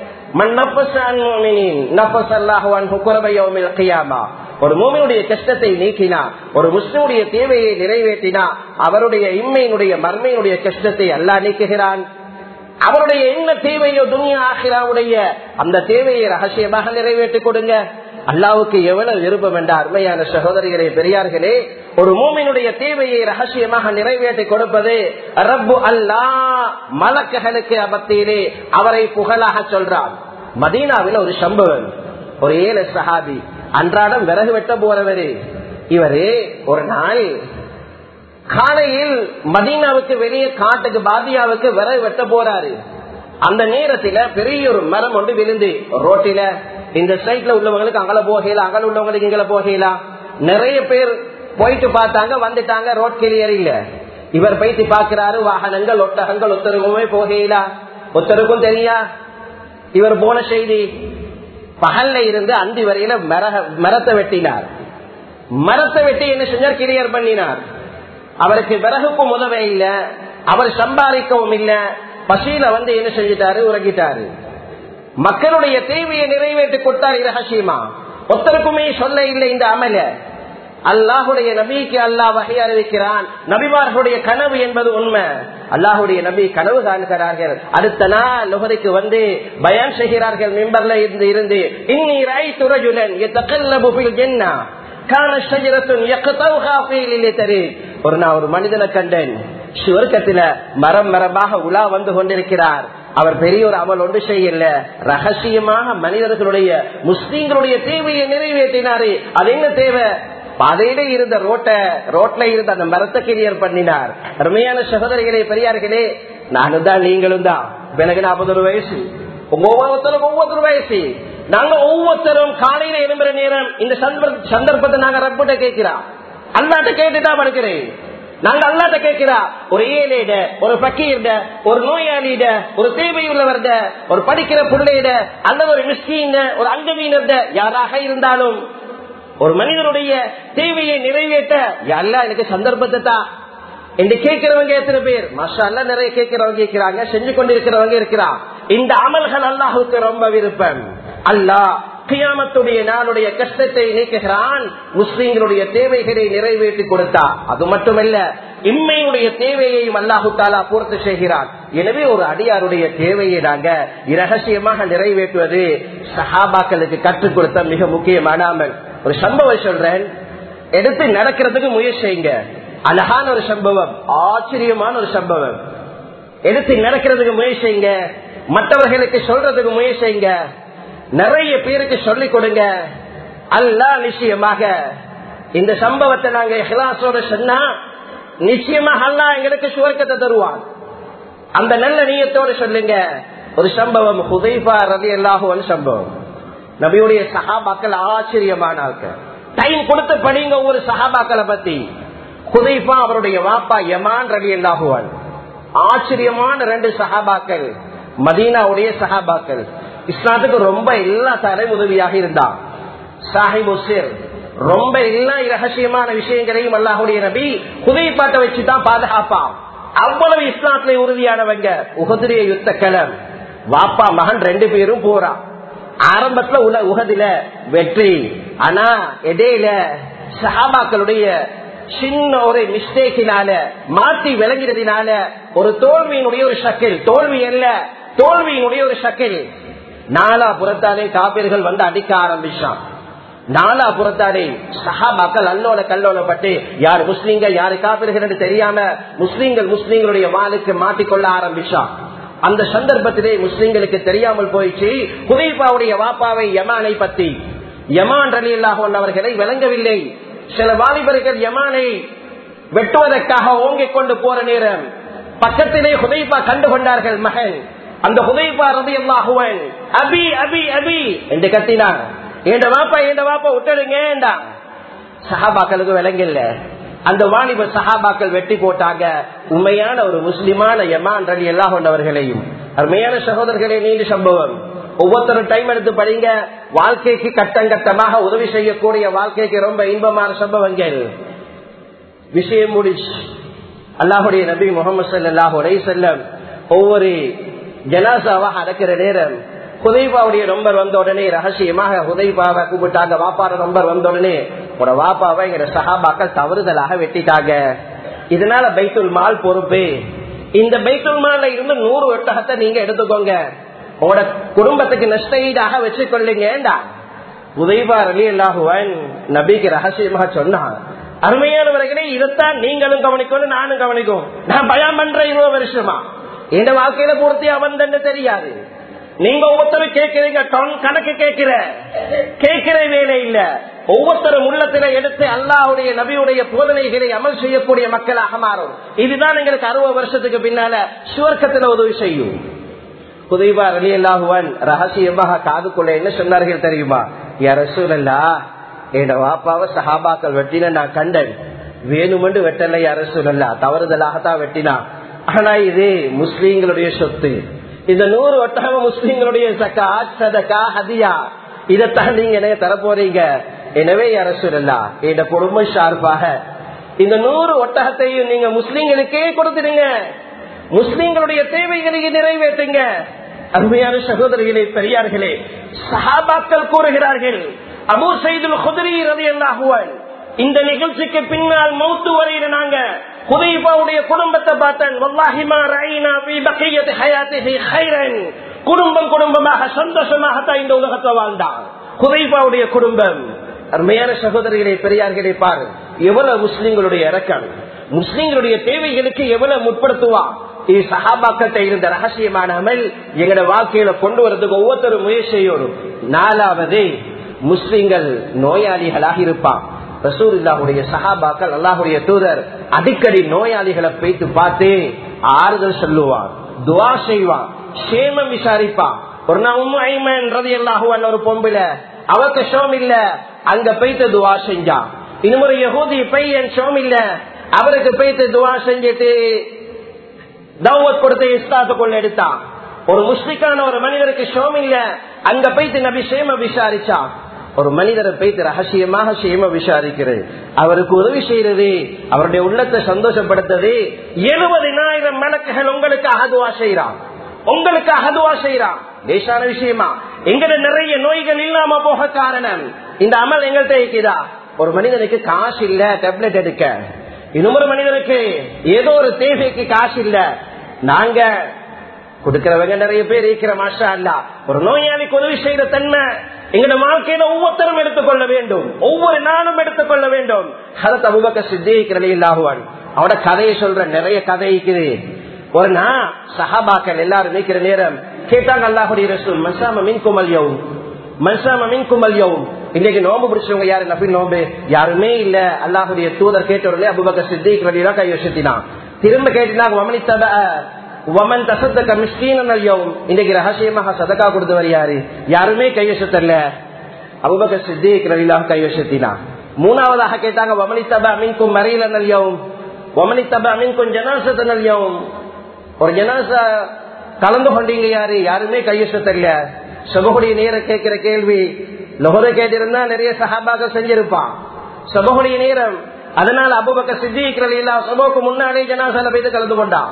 ஒரு மூமியுடைய கஷ்டத்தை நீக்கினா ஒரு முஸ்லிமுடைய தேவையை நிறைவேற்றினா அவருடைய இம்மையினுடைய மர்மையினுடைய கஷ்டத்தை அல்லா நீக்குகிறான் அவருடைய என்ன தேவையோ துணியா ஆகிறாவுடைய அந்த தேவையை ரகசியமாக நிறைவேற்றி கொடுங்க அல்லாவுக்கு எவ்வளவு விருப்பம் என்ற அருமையான சகோதரிகளே பெரியார்களே ஒரு மூமினுடைய தேவையை ரகசியமாக நிறைவேற்றி கொடுப்பது ரப்பு அல்லா மலக்குகளுக்கு மத்தியிலே அவரை புகழாக சொல்றார் மதீனாவில் ஒரு சம்பவம் ஒரு ஏழு சஹாபி அன்றாடம் விறகு வெட்ட போறவரு இவரு ஒரு நாள் காலையில் மதீனாவுக்கு வெளியே காட்டுக்கு பாதியாவுக்கு விறகு வெட்ட போறாரு அந்த நேரத்துல பெரிய ஒரு மரம் ஒன்று விழுந்து ரோட்டில இந்த சைட்ல உள்ளவங்களுக்கு அங்கல போகலாம் அங்கல உள்ளவங்களுக்கு இங்கல போகலாம் நிறைய பேர் போயிட்டு பார்த்தாங்க வந்துட்டாங்க ரோட் கிளியர் இல்ல இவர் போயிட்டு பாக்குறாரு வாகனங்கள் ஒட்டகங்கள் ஒத்தருக்குமே போகலாம் ஒத்தருக்கும் தெரியா இவர் போன செய்தி பகல்ல இருந்து அந்தி வரையில மரத்தை வெட்டினார் மரத்தை வெட்டி என்ன செஞ்சார் கிளியர் பண்ணினார் அவருக்கு விறகுக்கும் உதவ இல்ல அவர் சம்பாதிக்கவும் இல்ல பசியில வந்து என்ன செஞ்சிட்டாரு உறங்கிட்டாரு மக்களுடைய தேவையை நிறைவேற்றி கொடுத்தார் ரகசியமா ஒருத்தருக்குமே சொல்ல இல்லை இந்த அமல அல்லாஹுடைய நபிக்கு அல்லாஹ் வகை அறிவிக்கிறான் நபிமார்களுடைய கனவு என்பது உண்மை அல்லாஹுடைய நபி கனவு காண்கிறார்கள் அடுத்த நாள் நுகருக்கு வந்து பயான் செய்கிறார்கள் மெம்பர்ல இருந்து இருந்து இன்னி ராய் துறஜுலன் என்ன ஒரு நான் ஒரு மனிதனை கண்டேன் சுவர்க்கத்தில மரம் மரமாக உலா வந்து கொண்டிருக்கிறார் அவர் பெரிய ஒரு அமல் ஒன்று செய்யல ரகசியமாக மனிதர்களுடைய முஸ்லீம்களுடைய தேவையை நிறைவேற்றினாரு அது என்ன தேவை பாதையில இருந்த ரோட்ட ரோட்ல இருந்த அந்த மரத்தை கிளியர் பண்ணினார் அருமையான சகோதரிகளே பெரியார்களே நானும் தான் நீங்களும் தான் எனக்கு நாற்பது வயசு ஒவ்வொருத்தரும் ஒவ்வொரு வயசு நாங்க ஒவ்வொருத்தரும் காலையில எழும்புற நேரம் இந்த சந்தர்ப்பத்தை நாங்க ரப்பிட்ட கேட்கிறோம் அல்லாட்ட கேட்டுதான் படுக்கிறேன் நாங்க அல்லாட்ட கேட்கிறா ஒரு ஏழையிட ஒரு பக்கீர்ட ஒரு நோயாளியிட ஒரு தேவை உள்ளவர்ட ஒரு படிக்கிற பிள்ளையிட அல்லது ஒரு மிஸ்கீன ஒரு அங்கவீனர்ட யாராக இருந்தாலும் ஒரு மனிதனுடைய தேவையை நிறைவேற்ற அல்ல எனக்கு சந்தர்ப்பத்தை தான் என்று கேட்கிறவங்க எத்தனை பேர் மஷா நிறைய கேட்கிறவங்க இருக்கிறாங்க செஞ்சு கொண்டிருக்கிறவங்க இருக்கிறான் இந்த அமல்கள் அல்லாஹுக்கு ரொம்ப விருப்பம் அல்லாஹ் கியாமத்துடைய நாளுடைய கஷ்டத்தை நீக்குகிறான் முஸ்லீம்களுடைய தேவைகளை நிறைவேற்றி கொடுத்தா அது மட்டுமல்ல இம்மையுடைய தேவையையும் அல்லாஹு தாலா பூர்த்தி செய்கிறான் எனவே ஒரு அடியாருடைய தேவையை நாங்க இரகசியமாக நிறைவேற்றுவது சஹாபாக்களுக்கு கற்றுக் கொடுத்த மிக முக்கியமான அமல் ஒரு சம்பவம் சொல்றேன் எடுத்து நடக்கிறதுக்கு முயற்சி செய்யுங்க அழகான ஒரு சம்பவம் ஆச்சரியமான ஒரு சம்பவம் எடுத்து நடக்கிறதுக்கு முயற்சி செய்யுங்க மற்றவர்களுக்கு சொல்றதுக்கு முயற்சி செய்யுங்க நிறைய பேருக்கு சொல்லிக் கொடுங்க அல்லா நிச்சயமாக இந்த சம்பவத்தை நாங்க ஹிலாசோட சொன்னா நிச்சயமாக அல்லா எங்களுக்கு சுவர்க்கத்தை தருவான் அந்த நல்ல நீயத்தோடு சொல்லுங்க ஒரு சம்பவம் ஹுதைபா ரவி அல்லாஹுவன் சம்பவம் நபியுடைய சஹாபாக்கள் ஆச்சரியமான ஆட்கள் டைம் கொடுத்து படிங்க ஒவ்வொரு சஹாபாக்களை பத்தி ஹுதைபா அவருடைய வாப்பா யமான் ரவி அல்லாஹுவன் ஆச்சரியமான ரெண்டு சஹாபாக்கள் மதீனாவுடைய சஹாபாக்கள் இஸ்லாத்துக்கு ரொம்ப எல்லா தரை உதவியாக இருந்தான் சாஹிப் உசேர் ரொம்ப எல்லா ரகசியமான விஷயங்களையும் அல்லாஹுடைய நபி குதிப்பாட்டை வச்சுதான் பாதுகாப்பான் அவ்வளவு இஸ்லாத்துல உறுதியானவங்க உகதிரிய யுத்த களம் வாப்பா மகன் ரெண்டு பேரும் போறான் ஆரம்பத்துல உள்ள உகதில வெற்றி ஆனா இடையில சஹாபாக்களுடைய சின்ன ஒரு மிஸ்டேக்கினால மாற்றி விளங்கிறதுனால ஒரு தோல்வியினுடைய ஒரு ஷக்கில் தோல்வி அல்ல தோல்வியினுடைய ஒரு ஷக்கில் நாலா புறத்தாலே காப்பீர்கள் வந்து அடிக்க ஆரம்பிச்சான் நாலா புறத்தாலே சஹாபாக்கள் அல்லோல கல்லோல பட்டு யார் முஸ்லீம்கள் யாரு காப்பீர்கள் தெரியாம முஸ்லீம்கள் முஸ்லீம்களுடைய வாளுக்கு மாட்டிக்கொள்ள ஆரம்பிச்சான் அந்த சந்தர்ப்பத்திலே முஸ்லீம்களுக்கு தெரியாமல் போயிடுச்சு குதைபாவுடைய வாப்பாவை யமானை பத்தி யமான் ரலி அவர்களை விளங்கவில்லை சில வாலிபர்கள் யமானை வெட்டுவதற்காக ஓங்கிக் கொண்டு போற நேரம் பக்கத்திலே ஹுதைபா கண்டு கொண்டார்கள் மகன் அந்த ஹுதைபா ரதி அல்லாஹுவன் அபி அபி அபி என்று கத்தினான் ஏண்ட வாப்பா ஏண்ட வாப்பா விட்டுடுங்க சஹாபாக்களுக்கு விளங்கல அந்த வாலிப சஹாபாக்கள் வெட்டி போட்டாங்க உண்மையான ஒரு முஸ்லிமான யமான் ரலி அல்லாஹ் கொண்டவர்களையும் அருமையான சகோதரர்களே நீண்ட சம்பவம் ஒவ்வொருத்தரும் டைம் எடுத்து படிங்க வாழ்க்கைக்கு கட்டம் கட்டமாக உதவி செய்யக்கூடிய வாழ்க்கைக்கு ரொம்ப இன்பமான சம்பவங்கள் விஷயம் முடிச்சு அல்லாஹுடைய நபி முகமது சல்லாஹு அலை செல்லம் ஒவ்வொரு ஜனாசாவாக அடக்கிற நேரம் ஹுதைபாவுடைய நம்பர் வந்த உடனே ரகசியமாக ஹுதைபாவை கூப்பிட்டாங்க வாப்பார நம்பர் வந்த உடனே ஒரு வாப்பாவை எங்க சஹாபாக்கள் தவறுதலாக வெட்டிட்டாங்க இதனால பைத்துல் மால் பொறுப்பு இந்த பைத்துல் மால்ல இருந்து நூறு ஒட்டகத்தை நீங்க எடுத்துக்கோங்க உங்களோட குடும்பத்துக்கு நஷ்டஈடாக வச்சுக்கொள்ளுங்கடா உதய்பா அலி அல்லாஹுவன் நபிக்கு ரகசியமாக சொன்னான் அருமையானவர்களே இதைத்தான் நீங்களும் கவனிக்கணும் நானும் கவனிக்கும் நான் பயம் பண்றேன் இருபது வருஷமா எந்த வாழ்க்கையில பூர்த்தி அவன் தெரியாது நீங்க ஒவ்வொருத்தரும் கேட்கிறீங்க கணக்கு கேட்கிற கேட்கிற வேலை இல்ல ஒவ்வொருத்தரும் உள்ளத்தில எடுத்து அல்லாஹுடைய நபியுடைய போதனைகளை அமல் செய்யக்கூடிய மக்களாக மாறும் இதுதான் எங்களுக்கு அறுபது வருஷத்துக்கு பின்னால சுவர்க்கத்துல உதவி செய்யும் புதைவா அலி அல்லாஹுவன் ரகசியமாக காதுக்குள்ள என்ன சொன்னார்கள் தெரியுமா அரசூலல்லா என் வாப்பாவை சஹாபாக்கள் வெட்டின நான் கண்டேன் வேணுமென்று வெட்டலை அரசூலல்லா தவறுதலாகத்தான் வெட்டினா ஆனா இது முஸ்லீம்களுடைய சொத்து இந்த நூறு ஒட்டக முஸ்லீம்களுடைய சக்கா சதக்கா ஹதியா இதைத்தான் நீங்க எனக்கு தரப்போறீங்க எனவே அரசூலல்லா என் குடும்பம் சார்பாக இந்த நூறு ஒட்டகத்தையும் நீங்க முஸ்லீம்களுக்கே கொடுத்துடுங்க முஸ்லீம்களுடைய தேவைகளை நிறைவேற்றுங்க அருமையான சகோதரிகளே பெரியார்களே சஹாபாக்கள் கூறுகிறார்கள் அபு சைதுல் குதிரி ரவி அல்லாஹுவன் இந்த நிகழ்ச்சிக்கு பின்னால் மௌத்து வரையில நாங்க குதைபாவுடைய குடும்பத்தை பார்த்தேன் வல்லாஹிமா ரைனா பி பக்கியத் ஹயாத்திஹி ஹைரன் குடும்பம் குடும்பமாக சந்தோஷமாகத்தான் இந்த உலகத்தை வாழ்ந்தான் குதைபாவுடைய குடும்பம் அருமையான சகோதரிகளை பெரியார்களை பாரு எவ்வளவு முஸ்லிம்களுடைய இறக்கம் முஸ்லிம்களுடைய தேவைகளுக்கு எவ்வளவு முற்படுத்துவான் இது சகாபாக்கிட்ட இருந்த ரகசியமான அமல் எங்கட வாழ்க்கையில கொண்டு வரதுக்கு ஒவ்வொருத்தரும் முயற்சி செய்யணும் நாலாவது முஸ்லிம்கள் நோயாளிகளாக இருப்பான் ரசூல்லாவுடைய சஹாபாக்கள் அல்லாஹுடைய தூதர் அடிக்கடி நோயாளிகளை போய்த்து பார்த்து ஆறுதல் சொல்லுவான் துவா செய்வான் சேமம் விசாரிப்பான் ஒரு நாள் உண்மைமன் ரதி அல்லாஹுவான் ஒரு பொம்புல அவருக்கு ஷோம் இல்ல அங்க போய்த்து துவா செஞ்சான் இன்னொரு யகூதி பையன் ஷோம் இல்ல அவருக்கு போய்த்து துவா செஞ்சுட்டு தௌவத் கொடுத்து இஸ்லாத்துக்குள்ள எடுத்தான் ஒரு முஸ்லிக்கான ஒரு மனிதருக்கு ஷோம் இல்ல அங்க போய்த்து நபி சேம விசாரிச்சான் ஒரு மனிதரை போய்த்து ரகசியமாக சேம விசாரிக்கிறது அவருக்கு உதவி செய்யறது அவருடைய உள்ளத்தை சந்தோஷப்படுத்தது எழுபதினாயிரம் மலக்குகள் உங்களுக்கு அகதுவா செய்யறான் உங்களுக்கு அகதுவா செய்யறான் லேசான விஷயமா எங்கட நிறைய நோய்கள் இல்லாம போக காரணம் இந்த அமல் எங்கள்கிட்ட இருக்குதா ஒரு மனிதனுக்கு காசு இல்ல டேப்லெட் எடுக்க இன்னொரு மனிதனுக்கு ஏதோ ஒரு தேவைக்கு காசு இல்ல நாங்க கொடுக்கிறவங்க நிறைய பேர் இருக்கிற மாஷா அல்ல ஒரு நோயாளிக்கு உதவி செய்யற தன்மை எங்களோட வாழ்க்கையில ஒவ்வொருத்தரும் எடுத்துக்கொள்ள வேண்டும் ஒவ்வொரு நாளும் எடுத்துக்கொள்ள வேண்டும் ஹரத் அபுபக்க சித்திக்கிறது இல்லாகுவான் அவட கதையை சொல்ற நிறைய கதை இருக்குது ஒரு நாள் சஹாபாக்கள் எல்லாரும் நிற்கிற நேரம் கேட்டாங்க அல்லாஹுடைய ரசூல் மன்சாம மின் குமல் யவும் மன்சாம மின் குமல் யவும் இன்னைக்கு நோம்பு பிடிச்சவங்க யாரு நபி நோம்பு யாருமே இல்ல அல்லாஹுடைய தூதர் கேட்டவர்களே அபுபக்க சித்திக் ரலிதான் கை வசத்தினான் திரும்ப கேட்டினாங்க வமனித்தப வமன் தசத்தக்க மிஸ்கீனன் அல்யவும் இன்னைக்கு ரகசியமாக சதக்கா கொடுத்தவர் யாரு யாருமே கைவசத்தல்ல அபுபக்க சித்திக் ரலிலாம் கைவசத்தினான் மூணாவதாக கேட்டாங்க வமனித்தப மின்கும் மறையில அல்யவும் வமனித்தப மின்கும் ஜனாசத்தன் அல்யவும் ஒரு ஜனாசா கலந்து கொண்டீங்க யாரு யாருமே கைவசத்தல்ல சபகுடைய நேரம் கேட்கிற கேள்வி லொகரை கேட்டிருந்தா நிறைய சகாபாக செஞ்சிருப்பான் சபகுடைய நேரம் அதனால அபுபக்க சித்திக்கிறது இல்ல சபோக்கு முன்னாலே ஜனாசால போய் கலந்து கொண்டான்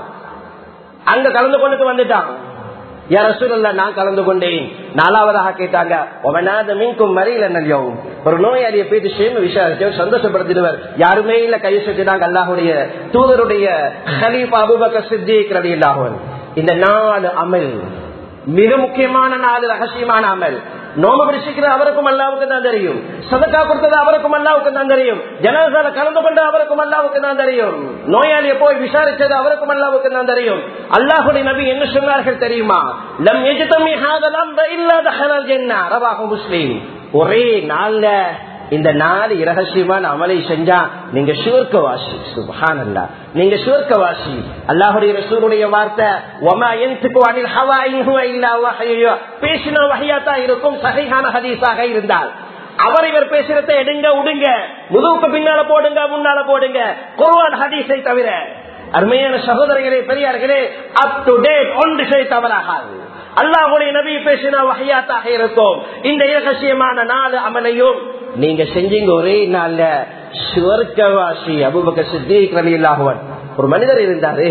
அங்க கலந்து கொண்டு வந்துட்டான் யார் ரசூலல்ல நான் கலந்து கொண்டேன் நாலாவதாக கேட்டாங்க ஒவனாத மீன்கும் மறியல நல்யவும் ஒரு நோயாளியை போயிட்டு சேம விசாரிச்சவர் சந்தோஷப்படுத்திடுவர் யாருமே இல்ல கை செஞ்சுட்டாங்க அல்லாஹுடைய தூதருடைய ஹலீஃப் அபுபக்க சித்திக் ரலி அல்லாஹன் இந்த நாலு அமல் மிக முக்கியமான நாலு ரகசியமான அமல் நோம்பு பிடிச்சிக்கிறது அவருக்கும் அல்லாவுக்கு தான் தெரியும் சதக்கா கொடுத்தது அவருக்கும் அல்லாவுக்கு தான் தெரியும் ஜனாசால கலந்து கொண்டு அவருக்கும் அல்லாவுக்கு தான் தெரியும் நோயாளியை போய் விசாரிச்சது அவருக்கும் அல்லாவுக்கு தான் தெரியும் அல்லாஹுடைய நபி என்ன சொன்னார்கள் தெரியுமா லம் எஜிதமி ஹாதலாம் இல்லாத ஹலல் ஜென்னா ரவாஹு முஸ்லீம் ஒரே நாள்ல இந்த நாலு இரகசியமான அமலை செஞ்சா நீங்க சுவர்க்கவாசி சுபஹான் அல்லா நீங்க சுவர்க்கவாசி அல்லாஹுடைய ரசூலுடைய வார்த்தை ஒமா என்துக்கு அனில் ஹவா இன்ஹுவ இல்லா வஹய்யு பேசின வகையாத்தான் இருக்கும் சகைகான ஹதீஸாக இருந்தால் அவர் இவர் பேசுறத எடுங்க உடுங்க முதுகுக்கு பின்னால போடுங்க முன்னால போடுங்க குர்ஆன் ஹதீஸை தவிர அருமையான சகோதரர்களே பெரியார்களே அப் டு டேட் ஒன்று செய் தவறாகாது அல்லாஹுடைய நபி பேசின வகையாத்தாக இருக்கும் இந்த இரகசியமான நாலு அமலையும் நீங்க செஞ்சீங்க ஒரே நாள்ல சுவர்க்கவாசி அபுபக்க சித்திக் ரவி இல்லாகுவன் ஒரு மனிதர் இருந்தாரு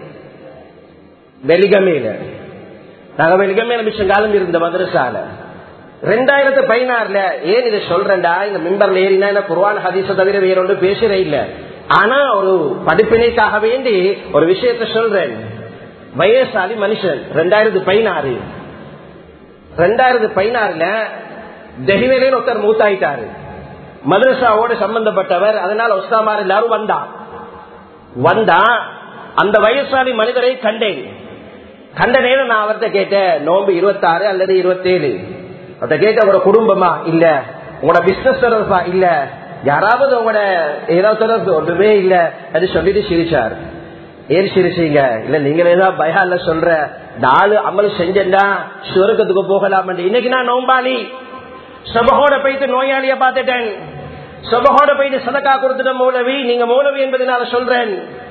வெலிகமேல நாங்க வெலிகமேல மிச்சம் காலம் இருந்த மதரசால ரெண்டாயிரத்து பதினாறுல ஏன் இதை சொல்றேன்டா இந்த மிம்பர்ல ஏறினா என்ன குர்வான் ஹதீஸ தவிர வேற ஒன்று பேசுறே இல்ல ஆனா ஒரு படிப்பினைக்காக வேண்டி ஒரு விஷயத்த சொல்றேன் வயசாலி மனுஷன் ரெண்டாயிரத்து பதினாறு ரெண்டாயிரத்து பதினாறுல தெஹிவேலில் ஒருத்தர் மூத்தாயிட்டாரு மதரசாவோடு சம்பந்தப்பட்டவர் அதனால ஒஸ்தாமார் எல்லாரும் வந்தான் வந்தா அந்த வயசாலி மனிதரை கண்டேன் கண்ட நேரம் நான் அவர்கிட்ட கேட்டேன் நோம்பு இருபத்தாறு அல்லது இருபத்தேழு அவர்கிட்ட கேட்ட உங்களோட குடும்பமா இல்ல உங்களோட பிசினஸ் தொடர்பா இல்ல யாராவது உங்களோட ஏதாவது தொடர்பு ஒன்றுமே இல்ல அது சொல்லிட்டு சிரிச்சார் ஏன் சிரிச்சீங்க இல்ல நீங்களே தான் பயால சொல்ற நாலு அமல் செஞ்சா சுவர்க்கத்துக்கு போகலாம் இன்னைக்கு நான் நோம்பாளி சபகோட போயிட்டு நோயாளிய பார்த்துட்டேன் சபகோட போயிட்டு சதக்கா கொடுத்துட்ட மௌலவி நீங்க மௌலவி என்பதனால சொல்றேன்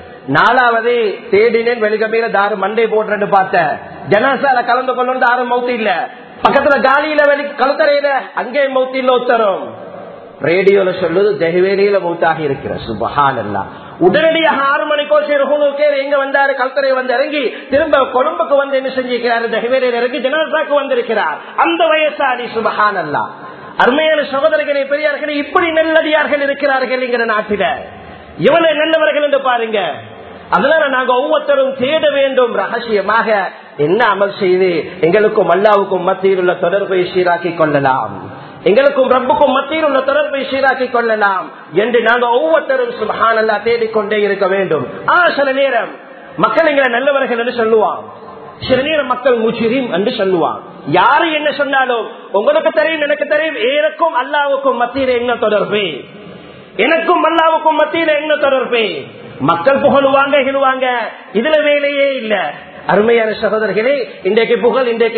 நாலாவது தேடினேன் வெளிக்கமையில தாரு மண்டை போடுறேன்னு பார்த்தேன் ஜனாசால கலந்து கொள்ளணும் தாரும் மௌத்து இல்ல பக்கத்துல காலியில வெளி கலத்தரையில அங்கே மௌத்து இல்ல உத்தரும் ரேடியோல சொல்லுது தெஹ்வேலியில மௌத்தாக இருக்கிற சுபஹான் எல்லாம் உடனடியாக ஆறு மணிக்கோ சரி ஹூனுக்கேர் எங்க வந்தாரு கல்தரை வந்து இறங்கி திரும்ப கொழும்புக்கு வந்து என்ன செஞ்சிருக்கிறாரு தெஹ்வேலியில் இறங்கி ஜனாசாக்கு வந்திருக்கிறார் அந்த வயசாடி சுபஹான் அல்லா அருமையான சகோதரர்களே பெரியார்களே இப்படி நல்லடியார்கள் இருக்கிறார்கள் என்கிற நாட்டில இவனை நல்லவர்கள் என்று பாருங்க அதனால நாங்க ஒவ்வொருத்தரும் தேட வேண்டும் ரகசியமாக என்ன அமல் செய்து எங்களுக்கும் அல்லாவுக்கும் மத்தியில் உள்ள தொடர்பை சீராக்கி கொள்ளலாம் எங்களுக்கும் ரப்புக்கும் மத்தியில் உள்ள தொடர்பை சீராக்கி கொள்ளலாம் என்று நாங்க ஒவ்வொருத்தரும் சுபஹானல்லா தேடிக்கொண்டே இருக்க வேண்டும் ஆ சில நேரம் மக்கள் எங்களை நல்லவர்கள் என்று சொல்லுவான் சில நேரம் மக்கள் முச்சிரீம் என்று சொல்லுவான் யாரு என்ன சொன்னாலும் உங்களுக்கு தெரியும் எனக்கு தெரியும் எனக்கும் அல்லாவுக்கும் மத்தியில என்ன தொடர்பு எனக்கும் அல்லாவுக்கும் மத்தியில என்ன தொடர்பு மக்கள் புகழுவாங்க இழுவாங்க இதுல வேலையே இல்ல அருமையான சகோதரர்களே இன்றைக்கு புகழ் இன்றைக்கு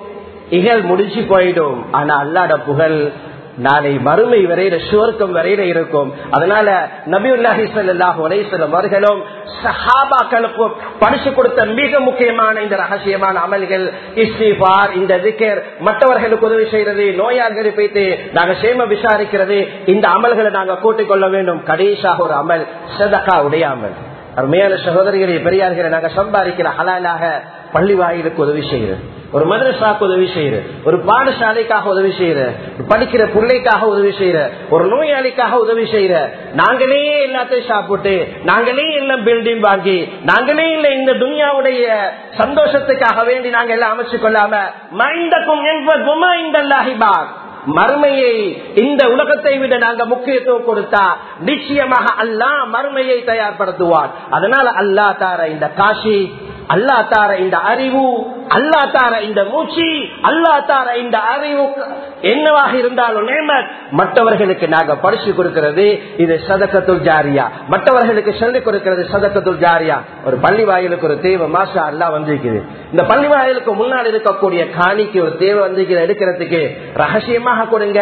இகழ் முடிச்சு போயிடும் ஆனா அல்லாட புகழ் நாளை மறுமை வரையில சுவர்க்கம் வரையில இருக்கும் அதனால நபியுல்லாஹி ஸல்லல்லாஹு அலைஹி வஸல்லம் அவர்களும் சஹாபாக்களுக்கும் படிச்சு கொடுத்த மிக முக்கியமான இந்த ரகசியமான அமல்கள் இஸ்திஃபார் இந்த திக்கர் மற்றவர்களுக்கு உதவி செய்யறது நோயாளிகளை போயிட்டு நாங்க சேம விசாரிக்கிறது இந்த அமல்களை நாங்க கூட்டிக் கொள்ள வேண்டும் கடைசியாக ஒரு அமல் சதகா உடைய அமல் அருமையான சகோதரிகளை பெரியார்களை நாங்க சம்பாதிக்கிற ஹலாலாக பள்ளி வாயிலுக்கு உதவி செய்யறது ஒரு மதரசாக்கு உதவி செய்யற ஒரு பாடசாலைக்காக உதவி செய்யற படிக்கிற பிள்ளைக்காக உதவி செய்யற ஒரு நோயாளிக்காக உதவி செய்யற நாங்களே எல்லாத்தையும் சாப்பிட்டு நாங்களே எல்லாம் பில்டிங் வாங்கி நாங்களே இல்ல இந்த துனியாவுடைய சந்தோஷத்துக்காக வேண்டி நாங்க எல்லாம் அமைச்சு கொள்ளாம மைந்தக்கும் என்பதுமா இந்த அல்லாஹிபாக் மறுமையை இந்த உலகத்தை விட நாங்க முக்கியத்துவம் கொடுத்தா நிச்சயமாக அல்லாஹ் மறுமையை தயார்படுத்துவார் அதனால அல்லா தார இந்த காஷி அல்லா தார இந்த அறிவு அல்லா தார இந்த மூச்சு அல்லா தார இந்த அறிவு என்னவாக இருந்தாலும் நேமத் மற்றவர்களுக்கு நாங்க படிச்சு கொடுக்கிறது இது சதக்கத்துள் ஜாரியா மற்றவர்களுக்கு சொல்லிக் கொடுக்கிறது சதக்கத்துள் ஜாரியா ஒரு பள்ளி வாயிலுக்கு ஒரு தேவை மாசா அல்லா வந்திருக்குது இந்த பள்ளி வாயிலுக்கு முன்னால் இருக்கக்கூடிய காணிக்கு ஒரு தேவை வந்திருக்கிற எடுக்கிறதுக்கு ரகசியமாக கொடுங்க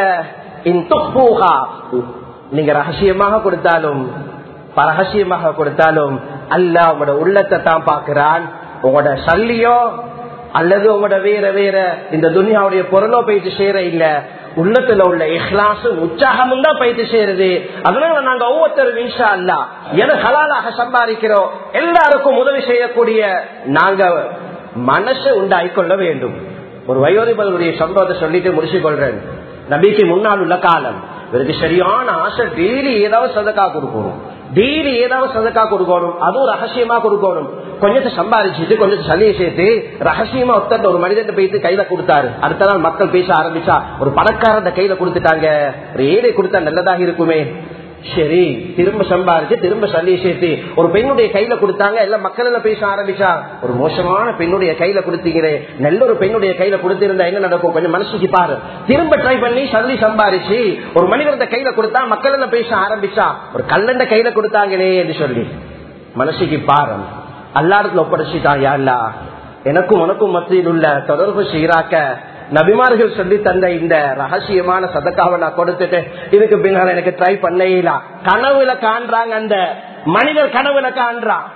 நீங்க ரகசியமாக கொடுத்தாலும் ரகசியமாக கொடுத்தாலும் அல்ல உங்களோட உள்ளத்தை தான் பாக்குறான் உங்களோட சல்லியோ அல்லது உங்களோட வேற வேற இந்த துனியாவுடைய பொருளோ போயிட்டு சேர இல்ல உள்ளத்துல உள்ள இஹ்லாசும் உற்சாகமும் தான் போயிட்டு சேருது அதனால நாங்க ஒவ்வொருத்தரும் இன்ஷா அல்லா எது ஹலாலாக சம்பாதிக்கிறோம் எல்லாருக்கும் உதவி செய்யக்கூடிய நாங்க மனசை உண்டாயிக்கொள்ள வேண்டும் ஒரு வயோதிபருடைய சம்பவத்தை சொல்லிட்டு முடிச்சு கொள்றேன் நபிக்கு முன்னால் உள்ள காலம் இவருக்கு சரியான ஆசை டெய்லி ஏதாவது சதக்கா கொடுக்கணும் டெய்லி ஏதாவது சதக்கா கொடுக்கணும் அதுவும் ரகசியமா கொடுக்கணும் கொஞ்சத்தை சம்பாதிச்சுட்டு கொஞ்சத்தை சளியை சேர்த்து ரகசியமா ஒருத்தர் ஒரு மனிதன் போயிட்டு கையில கொடுத்தாரு அடுத்த நாள் மக்கள் பேச ஆரம்பிச்சா ஒரு பணக்காரன் கையில கொடுத்துட்டாங்க ஒரு ஏழை கொடுத்தா நல்லதாக இருக்குமே சரி திரும்ப சம்பாரிச்சு திரும்ப சல்லி சேர்த்து ஒரு பெண்ணுடைய கையில கொடுத்தாங்க எல்லாம் மக்கள் எல்லாம் பேச ஆரம்பிச்சா ஒரு மோசமான பெண்ணுடைய கையில கொடுத்தீங்களே நல்ல ஒரு பெண்ணுடைய கையில கொடுத்திருந்தா என்ன நடக்கும் கொஞ்சம் மனசுக்கு பாரு திரும்ப ட்ரை பண்ணி சல்லி சம்பாரிச்சு ஒரு மனிதர்கிட்ட கையில கொடுத்தா மக்கள் எல்லாம் பேச ஆரம்பிச்சா ஒரு கல்லண்ட கையில கொடுத்தாங்களே என்று சொல்லி மனசுக்கு பாரு அல்லாடத்துல ஒப்படைச்சிட்டான் யாருலா எனக்கும் உனக்கும் மத்தியில் உள்ள தொடர்பு சீராக்க நபிமார்கள் சொல்லி தந்த இந்த ரகசியமான சதக்காவை நான் கொடுத்துட்டு இதுக்கு பின்னால் எனக்கு ட்ரை பண்ணலாம் கனவுல காண்றாங்க அந்த மனிதர் கனவுல காண்றான்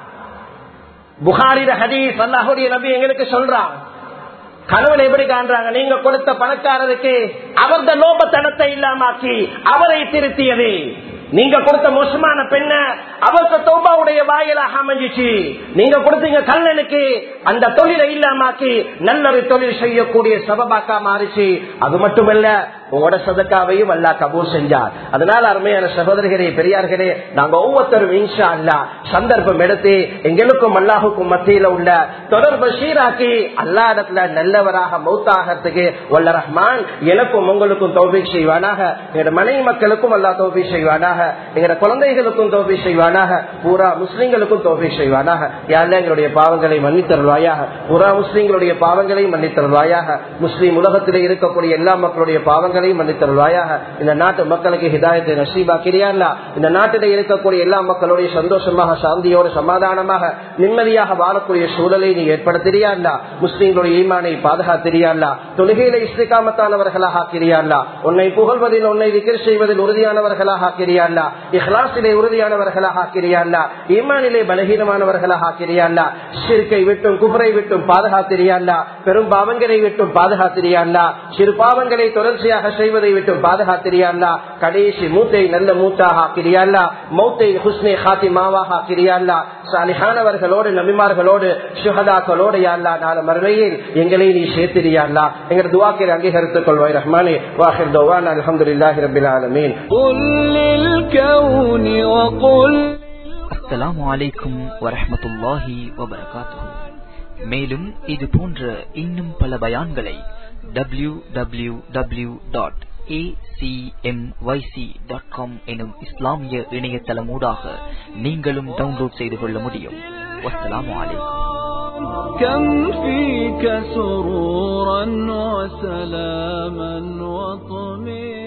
புகாரித ஹதீஸ் அல்லாஹுடைய நபி எங்களுக்கு சொல்றான் கனவுல எப்படி காண்றாங்க நீங்க கொடுத்த பணக்காரருக்கு அவரது லோபத்தனத்தை இல்லாமாக்கி அவரை திருத்தியது நீங்க கொடுத்த மோசமான பெண்ண அவருக்கு தோபாவுடைய வாயிலாக அமைஞ்சிச்சு நீங்க கொடுத்தீங்க கல்லனுக்கு அந்த தொழிலை இல்லாமாக்கி நல்லொரு தொழில் செய்யக்கூடிய சபபாக்கா மாறிச்சு அது மட்டுமல்ல உங்களோட சதக்காவையும் அல்லா கபூர் செஞ்சார் அதனால அருமையான சகோதரிகளே பெரியார்களே நாங்க ஒவ்வொருத்தரும் இன்ஷா அல்லா சந்தர்ப்பம் எடுத்து எங்களுக்கும் அல்லாஹுக்கும் மத்தியில உள்ள தொடர்பு சீராக்கி அல்லா இடத்துல நல்லவராக மௌத்தாகிறதுக்கு வல்ல ரஹ்மான் எனக்கும் உங்களுக்கும் தோல்வி செய்வானாக எங்களோட மனைவி மக்களுக்கும் அல்லா தோல்வி செய்வானாக எங்களோட குழந்தைகளுக்கும் தோல்வி செய்வானாக பூரா முஸ்லிம்களுக்கும் தோல்வி செய்வானாக யாரில் எங்களுடைய பாவங்களை மன்னித்தருள்வாயாக பூரா முஸ்லிம்களுடைய பாவங்களை மன்னித்தருள்வாயாக முஸ்லீம் உலகத்திலே இருக்கக்கூடிய எல்லா மக்களுடைய பாவங்களையும் மன்னித்தருள்வாயாக இந்த நாட்டு மக்களுக்கு ஹிதாயத்தை நசீபாக்கிறியா இந்த நாட்டிலே இருக்கக்கூடிய எல்லா மக்களுடைய சந்தோஷமாக சாந்தியோடு சமாதானமாக நிம்மதியாக வாழக்கூடிய சூழலை நீ ஏற்படுத்திறியா முஸ்லீம்களுடைய ஈமானை பாதுகாத்திரியா தொழுகையில இஸ்திகாமத்தானவர்களாக ஆக்கிறியா உன்னை புகழ்வதில் உன்னை விக்கிர் செய்வதில் உறுதியானவர்களாக ஆக்கிறியா இஹ்லாசிலே உறுதியானவர்களாக ஆக்கிறியா ஈமானிலே பலகீனமானவர்களாக ஆக்கிறியா ஷிர்கை விட்டும் குபரை விட்டும் பாதுகாத்திரியா பெரும் பாவங்களை விட்டும் பாதுகாத்திரியா சிறு பாவங்களை தொடர்ச்சியாக செய்வதை விட்டும் பாதுகாத்திரியா கடைசி மூத்தை நல்ல மூத்தாக ஆக்கிறியா மௌத்தை ஹுஸ்னே ஹாத்தி மாவாக ஆக்கிறியா சாலிஹானவர்களோடு நபிமார்களோடு சுகதாக்களோடு யாழ்லா நாலு மறுமையில் எங்களை நீ சேர்த்திரியா எங்கள் துவாக்கிற அங்கீகரித்துக் கொள்வாய் ரஹ்மானே வாஹிர் தோவான் அலமதுல்லாஹி ரபில் ஆலமீன் الكون وقل அஸ்ஸலாமு அலைக்கும் வரஹ்மத்துல்லாஹி வபரகாத்துஹு மேலும் இது போன்ற இன்னும் பல பயான்களை டபிள்யூ டபிள்யூ டபிள்யூ டாட் எனும் இஸ்லாமிய இணையதளமூடாக நீங்களும் டவுன்லோட் செய்து கொள்ள முடியும் வஸ்ஸலாமு அலைக்கும் كم فيك سرورا وسلاما وطمئنا